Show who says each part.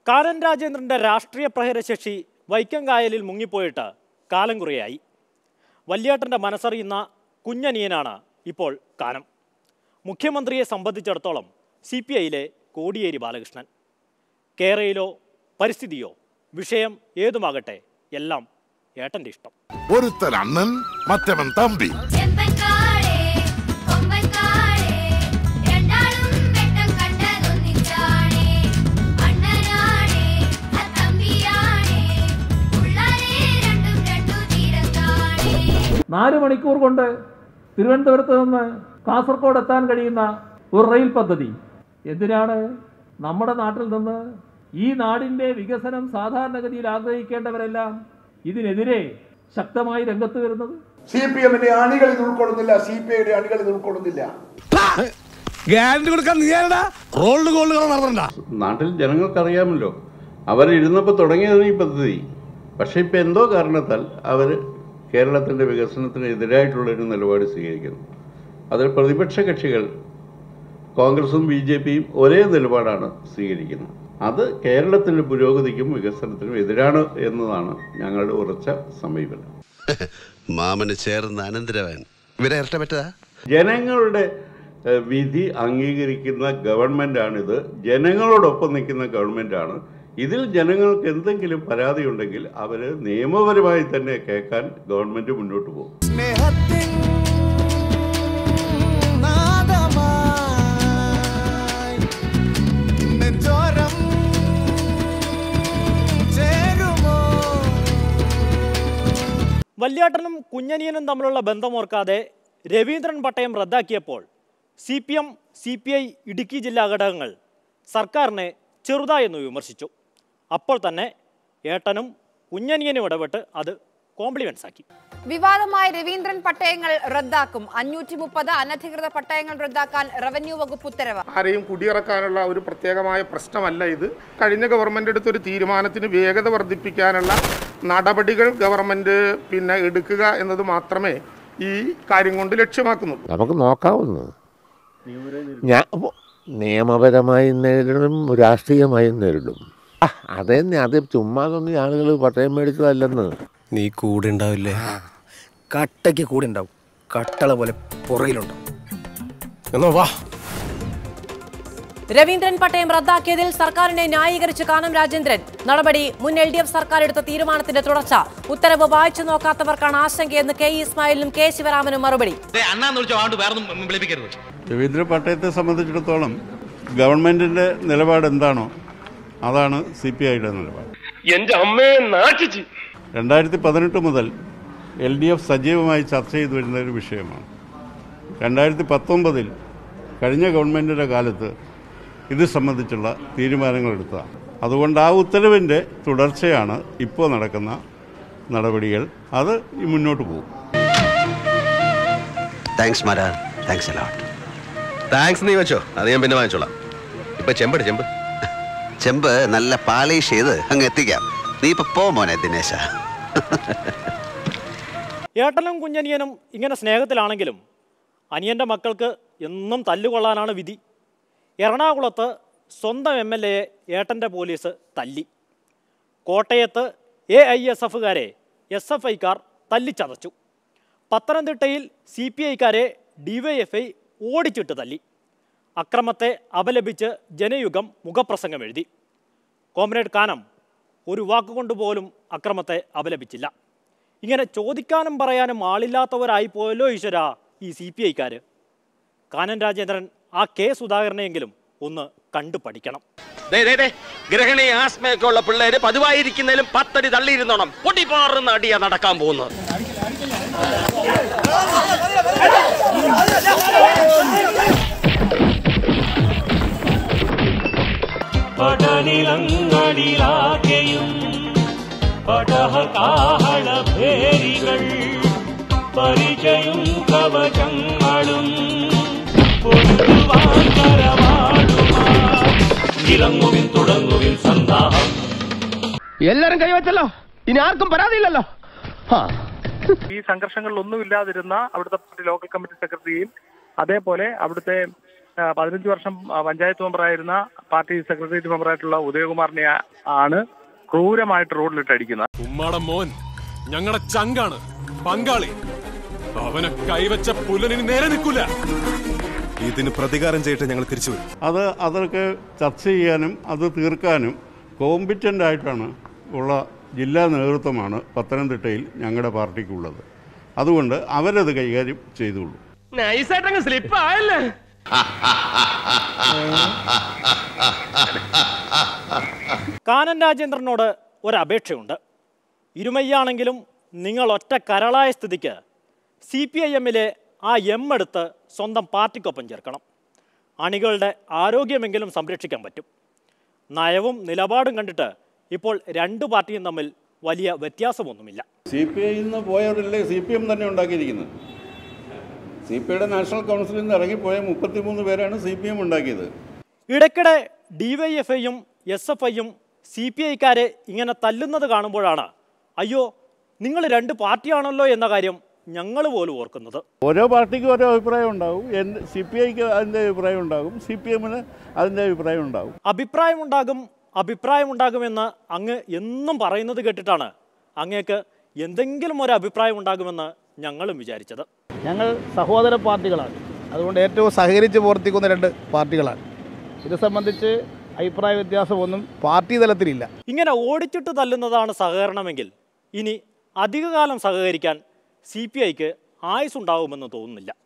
Speaker 1: കാരൻ രാജേന്ദ്രന്റെ രാഷ്ട്രീയ പ്രഹരശേഷി വൈക്കം കായലിൽ മുങ്ങിപ്പോയിട്ട് കാലം കുറയായി വല്യേട്ടന്റെ മനസ്സറിയുന്ന കുഞ്ഞനിയനാണ് ഇപ്പോൾ കാനം മുഖ്യമന്ത്രിയെ സംബന്ധിച്ചിടത്തോളം സി പി ഐയിലെ കോടിയേരി ബാലകൃഷ്ണൻ കേരളയിലോ പരിസ്ഥിതിയോ വിഷയം ഏതുമാകട്ടെ എല്ലാം ഏട്ടൻ്റെ ഇഷ്ടം
Speaker 2: ഒരുത്തൻ അണ്ണൻ മറ്റവൻ തമ്പി
Speaker 3: ചെമ്പൻകാളേ കൊമ്പൻകാളേ രണ്ടാളും വെട്ടം കണ്ടതൊന്നിച്ചാണേ അണ്ണനാണേ അത്തമ്പിയാണേ ഉള്ളാരേ രണ്ടും രണ്ടു തീരം കാണേ
Speaker 4: നാല് മണിക്കൂർ കൊണ്ട് തിരുവനന്തപുരത്ത് നിന്ന് കാസർഗോഡ് എത്താൻ കഴിയുന്ന ഒരു റെയിൽ പദ്ധതി എന്തിനാണ് നമ്മുടെ നാട്ടിൽ നിന്ന് ഈ നാടിൻ്റെ വികസനം സാധാരണഗതിയിൽ ആഗ്രഹിക്കേണ്ടവരെല്ലാം ഇതിനെതിരെ ശക്തമായി രംഗത്ത് വരുന്നത്
Speaker 5: സി പി എമ്മിന്റെ അണികൾ ഇത് ഉൾക്കൊള്ളുന്നില്ല സി പി ഐയുടെ അണികൾ ഇത് ഉൾക്കൊള്ളുന്നില്ല
Speaker 6: ഗ്യാരണ്ടി കൊടുക്കാൻ നീ ആരടാ റോളിന് ഗോൾഡുകൾ നടത്തണ്ട
Speaker 7: നാട്ടിൽ ജനങ്ങൾക്കറിയാമല്ലോ അവരിരുന്നപ്പോൾ തുടങ്ങിയതാണ് ഈ പദ്ധതി പക്ഷേ ഇപ്പം എന്തോ കാരണത്താൽ അവർ കേരളത്തിൻ്റെ വികസനത്തിന് എതിരായിട്ടുള്ളൊരു നിലപാട് സ്വീകരിക്കുന്നു അതിൽ പ്രതിപക്ഷ കക്ഷികൾ കോൺഗ്രസും ബി ജെ പിയും ഒരേ നിലപാടാണ് സ്വീകരിക്കുന്നത് അത് കേരളത്തിൻ്റെ പുരോഗതിക്കും വികസനത്തിനും എതിരാണ് എന്നതാണ് ഞങ്ങളുടെ ഉറച്ച സമീപനം
Speaker 8: മാമന് ചേർന്ന അനന്തരവൻ ഇവരെ ഇരട്ടപ്പറ്റതാ
Speaker 7: ജനങ്ങളുടെ ഏഹ്, വിധി അംഗീകരിക്കുന്ന ഗവൺമെൻറ്റാണിത് ജനങ്ങളോടൊപ്പം നിൽക്കുന്ന ഗവൺമെൻറ്റാണ് ഇതിൽ ജനങ്ങൾക്ക് എന്തെങ്കിലും പരാതി ഉണ്ടെങ്കിൽ അവർ നിയമപരമായി തന്നെ കേൾക്കാൻ ഗവൺമെൻറ് മുന്നോട്ട് പോകും
Speaker 1: വല്യാട്ടനും കുഞ്ഞനിയനും തമ്മിലുള്ള ബന്ധമോർക്കാതെ രവീന്ദ്രൻ പട്ടയം റദ്ദാക്കിയപ്പോൾ C P M C P I Idukki ജില്ലാ ഘടകങ്ങൾ സർക്കാരിനെ ചെറുതായെന്ന് വിമർശിച്ചു അപ്പോൾ തന്നെ ഏട്ടനും കുഞ്ഞനിയനും ഇടപെട്ട് അത് കോംപ്ലിമെന്റ്സ് ആക്കി
Speaker 9: വിവാദമായ രവീന്ദ്രൻ പട്ടയങ്ങൾ റദ്ദാക്കും അഞ്ഞൂറ്റി മുപ്പത് അനധികൃത പട്ടയങ്ങൾ റദ്ദാക്കാൻ റവന്യൂ വകുപ്പ് ഉത്തരവ്
Speaker 10: ആരെയും കുടിയിറക്കാനുള്ള ഒരു പ്രത്യേകമായ പ്രശ്നമല്ല ഇത് കഴിഞ്ഞ ഗവൺമെന്റ് എടുത്തൊരു തീരുമാനത്തിന് വേഗത വർദ്ധിപ്പിക്കാനുള്ള നടപടികൾ ഗവൺമെന്റ് പിന്നെ എടുക്കുക എന്നത് മാത്രമേ ഈ കാര്യം കൊണ്ട് ലക്ഷ്യമാക്കുന്നുള്ളൂ
Speaker 11: നമുക്ക് നോക്കാവുന്നു ഞാൻ അപ്പൊ നിയമപരമായി നേരിടും രാഷ്ട്രീയമായി നേരിടും ആ, അതന്നെ അത് ചുമ്മാതൊന്നും ആളുകൾ പട്ടയം മേടിച്ചതല്ലെന്ന്
Speaker 6: നീ കൂടെ ഉണ്ടാവില്ലേ കട്ടയ്ക്ക് കൂടെ ഉണ്ടാവും കട്ടള പോലെ പുറകിലുണ്ടാവും എന്നോ വാ
Speaker 12: രവീന്ദ്രൻ പട്ടയം റദ്ദാക്കിയതിൽ സർക്കാരിനെ ന്യായീകരിച്ച് കാനം രാജേന്ദ്രൻ നടപടി മുൻ എൽ ഡി എഫ് സർക്കാർ എടുത്ത തീരുമാനത്തിന്റെ തുടർച്ച ഉത്തരവ് വായിച്ചു നോക്കാത്തവർക്കാണ് ആശങ്കയെന്ന് കെ ഇ ഇസ്മായിലിനും കെ ശിവരാമനും മറുപടി
Speaker 7: രവീന്ദ്ര പട്ടയത്തെ സംബന്ധിച്ചിടത്തോളം ഗവൺമെൻറ്റിൻ്റെ നിലപാട് എന്താണോ അതാണ് സി പി ഐയുടെ നിലപാട്
Speaker 10: എന്റെ അമ്മയെ നാട്ടിച്ച്
Speaker 7: രണ്ടായിരത്തി പതിനെട്ട് മുതൽ എൽ ഡി എഫ് സജീവമായി ചർച്ച ചെയ്തു വരുന്ന ഒരു വിഷയമാണ് രണ്ടായിരത്തി പത്തൊമ്പതിൽ കഴിഞ്ഞ ഗവൺമെൻറ്റിൻ്റെ കാലത്ത് ഇത് സംബന്ധിച്ചുള്ള തീരുമാനങ്ങൾ എടുത്തതാണ് അതുകൊണ്ട് ആ ഉത്തരവിൻ്റെ തുടർച്ചയാണ് ഇപ്പോൾ നടക്കുന്ന നടപടികൾ അത് ഈ മുന്നോട്ട് പോകും
Speaker 8: താങ്ക്സ് മാരാ താങ്ക്സ് അലോട്ട് താങ്ക്സ് നീ വെച്ചോ അത് ഞാൻ പിന്നെ വാങ്ങിച്ചോളാം ഇപ്പൊ ചെമ്പട് ചെമ്പ് ചെമ്പ് നല്ല പാളിഷ് ചെയ്ത് അങ്ങ് എത്തിക്കാം നീ ഇപ്പൊ പോ മോനെ ദിനേശ
Speaker 1: ഏട്ടനും കുഞ്ഞനിയനും ഇങ്ങനെ സ്നേഹത്തിലാണെങ്കിലും അനിയൻ്റെ മക്കൾക്ക് എന്നും തല്ലുകൊള്ളാനാണ് വിധി എറണാകുളത്ത് സ്വന്തം എം എൽ എയെ ഏട്ടൻ്റെ പോലീസ് തല്ലി കോട്ടയത്ത് എ ഐ എസ് എഫുകാരെ എസ് എഫ് ഐക്കാർ തല്ലിച്ചതച്ചു പത്തനംതിട്ടയിൽ സി പി ഐക്കാരെ ഡിവൈഎഫ്ഐ ഓടിച്ചിട്ട് തല്ലി അക്രമത്തെ അപലപിച്ച് ജനയുഗം മുഖപ്രസംഗം എഴുതി കോമ്രേഡ് കാനം ഒരു വാക്കുകൊണ്ട് പോലും അക്രമത്തെ അപലപിച്ചില്ല ഇങ്ങനെ ചോദിക്കാനും പറയാനും ആളില്ലാത്തവരായി പോയല്ലോ ഈശ്വര ഈ സി പി ഐക്കാർ കാനൻ രാജേന്ദ്രൻ ആ കെ സുധാകരനെയെങ്കിലും ഒന്ന് കണ്ടു പഠിക്കണം
Speaker 13: ഗ്രഹണി ആസ്മയൊക്കെ ഉള്ള പിള്ളേര് പതിവായിരിക്കുന്നതിലും പത്തടി തള്ളിയിരുന്നോണം പൊട്ടിപ്പാറുന്ന അടിയാ നടക്കാൻ പോകുന്നത്
Speaker 4: പടനിലങ്ങളിലാകെയും പടഹകാഹളഭേരികൾ പരിചയും കവചങ്ങളും പൊരുതുവാൻ കരവാടുമാർ ഇറങ്ങുവിൻ തുടങ്ങുവിൻ സന്താഹം
Speaker 13: എല്ലാരും കൈവച്ചല്ലോ ഇനി ആർക്കും പരാതിയില്ലല്ലോ
Speaker 10: ഈ സംഘർഷങ്ങളിലൊന്നും ഇല്ലാതിരുന്ന അവിടുത്തെ പാർട്ടി ലോക്കൽ കമ്മിറ്റി സെക്രട്ടറിയും അതേപോലെ അവിടുത്തെ
Speaker 14: ആ, പതിനഞ്ച് വർഷം ആ, പഞ്ചായത്ത് മെമ്പറായിരുന്ന പാർട്ടി സെക്രട്ടേറിയറ്റ് മെമ്പറായിട്ടുള്ള ഉദയകുമാറിനെ ആ- ആണ് ക്രൂരമായിട്ട് റോഡിലിട്ട് അടിക്കുന്നത്
Speaker 15: ഉമ്മാടെ മോൻ ഞങ്ങളുടെ ചങ്കാണ് പങ്കാളി അവനെ കൈവച്ച പുലനിന് നേരെ നിൽക്കൂല
Speaker 16: ഇതിന് പ്രതികാരം ചെയ്തിട്ട് ഞങ്ങൾ തിരിച്ചു വരും
Speaker 7: അത് അതൊക്കെ ചർച്ച ചെയ്യാനും അത് തീർക്കാനും കോമ്പിറ്റൻ്റ് ആയിട്ടാണ് ഉള്ള ജില്ലാ നേതൃത്വമാണ് പത്തനംതിട്ടയിൽ ഞങ്ങളുടെ പാർട്ടിക്കുള്ളത് അതുകൊണ്ട് അവരത് കൈകാര്യം ചെയ്തുള്ളൂ
Speaker 13: നൈസായിട്ടങ്ങ് സ്ലിപ്പ് ആയല്ലേ
Speaker 1: കാനൻ രാജേന്ദ്രനോട് ഒരപേക്ഷയുണ്ട് ഇരുമയ്യാണെങ്കിലും നിങ്ങൾ ഒറ്റ കരളായ സ്ഥിതിക്ക് സി പി ഐ എമ്മിലെ ആ എം എടുത്ത് സ്വന്തം പാർട്ടിക്കൊപ്പം ചേർക്കണം അണികളുടെ ആരോഗ്യമെങ്കിലും സംരക്ഷിക്കാൻ പറ്റും നയവും നിലപാടും കണ്ടിട്ട് ഇപ്പോൾ രണ്ട് പാർട്ടിയും തമ്മിൽ വലിയ വ്യത്യാസമൊന്നുമില്ല
Speaker 7: സി പി ഐയിൽ നിന്ന് പോയവരല്ലേ സി പി എം തന്നെ ഉണ്ടാക്കിയിരിക്കുന്നത് സി പി ഐയുടെ നാഷണൽ കൗൺസിലിൽ നിന്ന് ഇറങ്ങിപ്പോയ മുപ്പത്തിമൂന്ന് പേരാണ് സി പി എം ഉണ്ടാക്കിയത്
Speaker 1: ഇടയ്ക്കിടെ ഡിവൈഎഫ്ഐയും എസ് എഫ് ഐയും സി പി ഐക്കാരെ ഇങ്ങനെ തല്ലുന്നത് കാണുമ്പോഴാണ് അയ്യോ നിങ്ങൾ രണ്ട് പാർട്ടിയാണല്ലോ എന്ന കാര്യം ഞങ്ങൾ പോലും ഓർക്കുന്നത്
Speaker 7: ഓരോ പാർട്ടിക്കും ഓരോ അഭിപ്രായം ഉണ്ടാവും എൻ്റെ സി പി ഐക്ക് അതിൻ്റെ അഭിപ്രായം ഉണ്ടാകും സി പി എമ്മിന് അതിൻ്റെ അഭിപ്രായം ഉണ്ടാകും
Speaker 1: അഭിപ്രായമുണ്ടാകും അഭിപ്രായമുണ്ടാകുമെന്ന് അങ്ങ് എന്നും പറയുന്നത് കേട്ടിട്ടാണ് അങ്ങേക്ക് എന്തെങ്കിലും ഒരു അഭിപ്രായം ഉണ്ടാകുമെന്ന് ഞങ്ങളും വിചാരിച്ചത്
Speaker 17: ഞങ്ങൾ സഹോദര പാർട്ടികളാണ് അതുകൊണ്ട് ഏറ്റവും സഹകരിച്ച് പ്രവർത്തിക്കുന്ന രണ്ട് പാർട്ടികളാണ് ഇത് സംബന്ധിച്ച് അഭിപ്രായ വ്യത്യാസമൊന്നും പാർട്ടി തലത്തിലില്ല
Speaker 1: ഇങ്ങനെ ഓടിച്ചിട്ട് തല്ലുന്നതാണ് സഹകരണമെങ്കിൽ ഇനി അധികകാലം സഹകരിക്കാൻ സി പി ഐക്ക് ആയുസ്സുണ്ടാവുമെന്ന് തോന്നുന്നില്ല